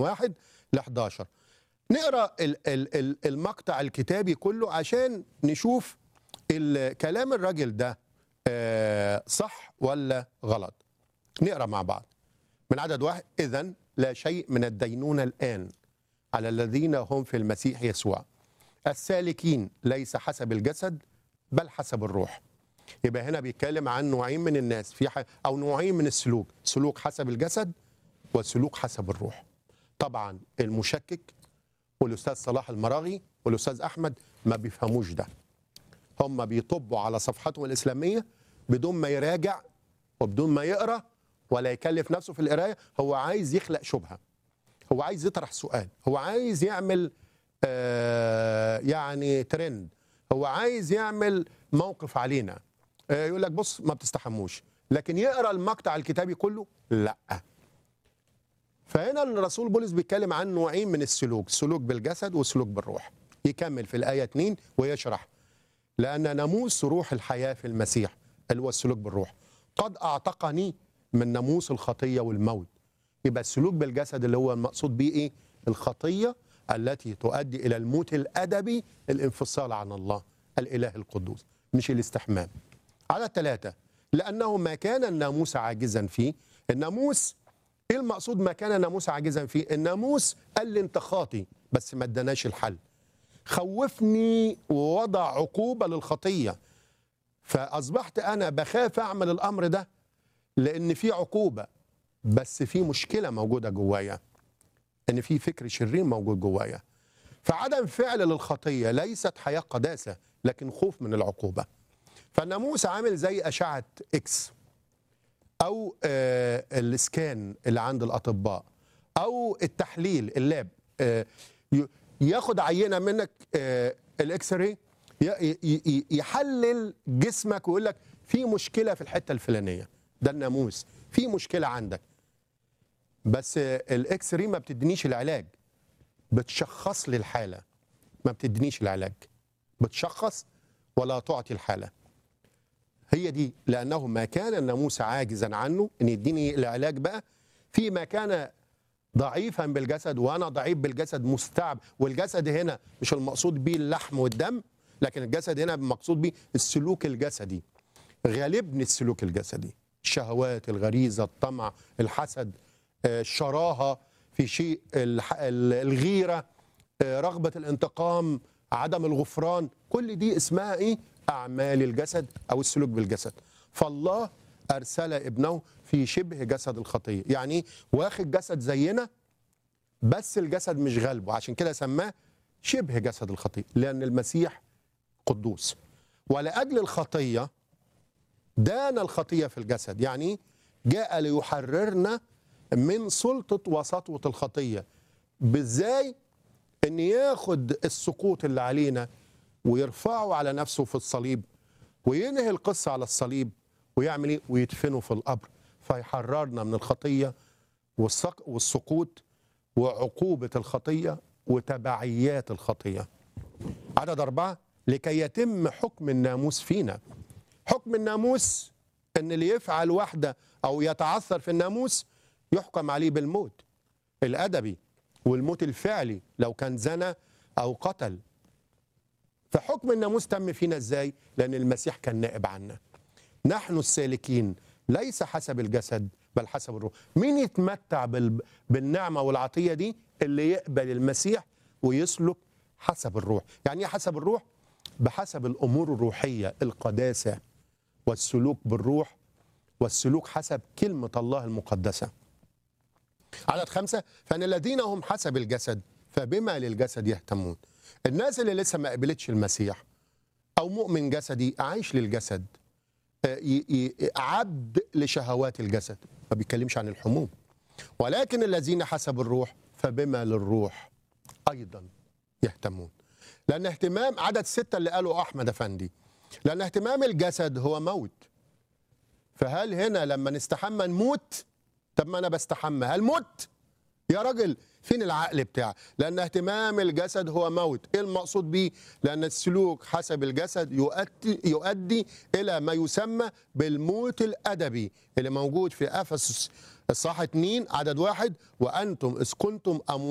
واحد ل 11 نقرا ال- ال- ال- المقطع الكتابي كله عشان نشوف ال- كلام الراجل ده آه، صح ولا غلط نقرا مع بعض من عدد واحد اذا لا شيء من الدينونه الان على الذين هم في المسيح يسوع السالكين ليس حسب الجسد بل حسب الروح يبقى هنا بيتكلم عن نوعين من الناس في ح... او نوعين من السلوك سلوك حسب الجسد وسلوك حسب الروح طبعا المشكك والاستاذ صلاح المراغي والاستاذ احمد ما بيفهموش ده هم بيطبوا على صفحتهم الاسلاميه بدون ما يراجع وبدون ما يقرا ولا يكلف نفسه في القرايه هو عايز يخلق شبهه هو عايز يطرح سؤال هو عايز يعمل آه يعني ترند هو عايز يعمل موقف علينا آه يقول لك بص ما بتستحموش لكن يقرا المقطع الكتابي كله لا فهنا الرسول بولس بيتكلم عن نوعين من السلوك سلوك بالجسد وسلوك بالروح يكمل في الآية 2 ويشرح لأن ناموس روح الحياة في المسيح اللي هو السلوك بالروح قد أعتقني من ناموس الخطية والموت يبقى السلوك بالجسد اللي هو المقصود بيه إيه الخطية التي تؤدي إلى الموت الأدبي الانفصال عن الله الإله القدوس مش الاستحمام على ثلاثة لأنه ما كان الناموس عاجزا فيه الناموس ايه المقصود ما كان الناموس عاجزا فيه الناموس قال لي انت خاطي بس ما اداناش الحل خوفني ووضع عقوبة للخطية فأصبحت أنا بخاف أعمل الأمر ده لأن في عقوبة بس في مشكلة موجودة جوايا إن في فكر شرير موجود جوايا فعدم فعل للخطية ليست حياة قداسة لكن خوف من العقوبة فالناموس عامل زي أشعة إكس او آه الاسكان اللي عند الاطباء او التحليل اللاب آه ي- ياخد عينه منك آه الاكس راي ي- ي- ي- يحلل جسمك ويقول لك في مشكله في الحته الفلانيه ده الناموس في مشكله عندك بس آه الاكس راي ما بتدينيش العلاج بتشخص لي الحاله ما بتدينيش العلاج بتشخص ولا تعطي الحاله هي دي لانه ما كان الناموس عاجزا عنه ان يديني العلاج بقى فيما كان ضعيفا بالجسد وانا ضعيف بالجسد مستعب والجسد هنا مش المقصود بيه اللحم والدم لكن الجسد هنا المقصود بيه السلوك الجسدي غالبني السلوك الجسدي الشهوات الغريزه الطمع الحسد آه، الشراهه في شيء الح- ال- الغيره آه، رغبه الانتقام عدم الغفران كل دي اسمها ايه اعمال الجسد او السلوك بالجسد فالله ارسل ابنه في شبه جسد الخطيه يعني إيه؟ واخد جسد زينا بس الجسد مش غالبه عشان كده سماه شبه جسد الخطيه لان المسيح قدوس ولاجل الخطيه دان الخطيه في الجسد يعني جاء ليحررنا من سلطه وسطوه الخطيه بازاي ان ياخد السقوط اللي علينا ويرفعه على نفسه في الصليب وينهي القصه على الصليب ويعمل ايه ويدفنه في القبر فيحررنا من الخطيه والسق- والسقوط وعقوبه الخطيه وتبعيات الخطيه عدد أربعة لكي يتم حكم الناموس فينا حكم الناموس أن اللي يفعل واحدة أو يتعثر في الناموس يحكم عليه بالموت الأدبي والموت الفعلي لو كان زنى أو قتل فحكم الناموس تم فينا ازاي؟ لأن المسيح كان نائب عنا. نحن السالكين ليس حسب الجسد بل حسب الروح. مين يتمتع بال... بالنعمة والعطية دي؟ اللي يقبل المسيح ويسلك حسب الروح. يعني ايه حسب الروح؟ بحسب الأمور الروحية القداسة والسلوك بالروح والسلوك حسب كلمة الله المقدسة. عدد خمسة فإن الذين هم حسب الجسد فبما للجسد يهتمون الناس اللي لسه ما قبلتش المسيح أو مؤمن جسدي عايش للجسد آه، ي- ي- عبد لشهوات الجسد ما بيتكلمش عن الحموم ولكن الذين حسب الروح فبما للروح أيضا يهتمون لأن اهتمام عدد ستة اللي قاله أحمد أفندي لأن اهتمام الجسد هو موت فهل هنا لما نستحمى نموت طب ما أنا بستحمى هل مت يا راجل فين العقل بتاعك لان اهتمام الجسد هو موت ايه المقصود بيه لان السلوك حسب الجسد يؤدي, يؤدي الى ما يسمى بالموت الادبي اللي موجود في افسس الصح 2 عدد واحد وانتم اذ كنتم اموات